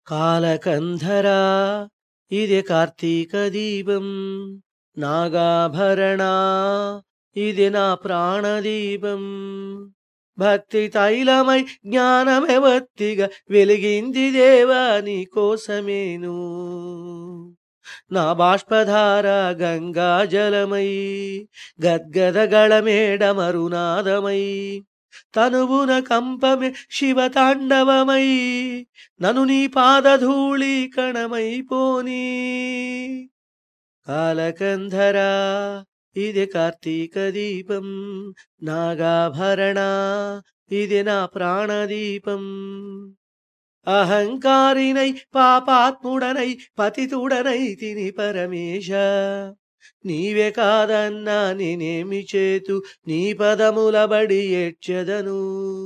కాలకంధరా ఇది కార్తీక దీపం నాగాభరణ ఇది నా ప్రాణదీపం భక్తి తైలమై జ్ఞానమే వత్తిగా వెలిగింది దేవా నీ కోసమేను నా బాష్పధార గంగా జలమై గద్గదగళమేడమరునాదమై తనువున కంపమే శివతాండవమై నను నీ పాదధూళి కణమైపోని కాలకంధరా ఇది కార్తీక దీపం నాగాభరణ ఇది నా ప్రాణదీపం అహంకారినై పాపాత్ముడనై పతితుడనై తిని పరమేశ నీవే కాదన్నా నేనేమి చేతు నీ పదముల బడి ఏడ్చెదను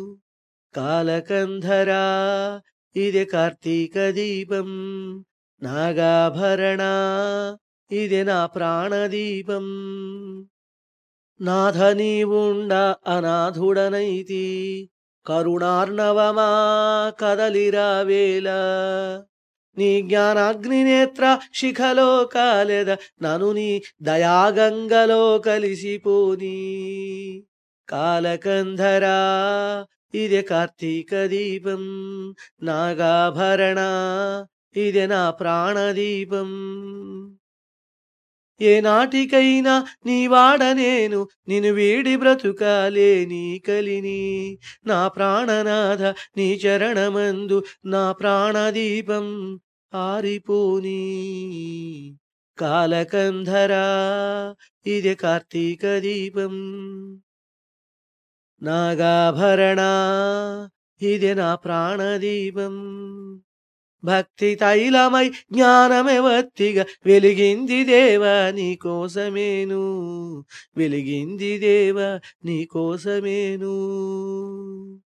కాలకంధరా ఇది కార్తీక దీపం నాగాభరణ ఇది నా ప్రాణదీపం నాథ నీవుండ అనాథుడనైతి కరుణార్ణవమా కదలిరావేల నీ జ్ఞానాగ్నినేత్ర శిఖలో కాలెద నను నీ దయాగంగలో కలిసిపోని కాలకంధరా ఇది కార్తీక దీపం నాగాభరణ ఇది నా ప్రాణదీపం ఏ నాటికైనా నీ వాడ నేను నిన్ను వీడి బ్రతుకాలే నీ కలిని నా ప్రాణనాథ నీ చరణమందు నా ప్రాణదీపం ఆరిపోని కాలకంధరా ఇది కార్తీక దీపం నాగాభరణ ఇది నా ప్రాణదీపం భక్తి తైలమై జ్ఞానమే వత్తిగా వెలిగింది దేవా నీ కోసమేను వెలిగింది దేవా నీ కోసమేను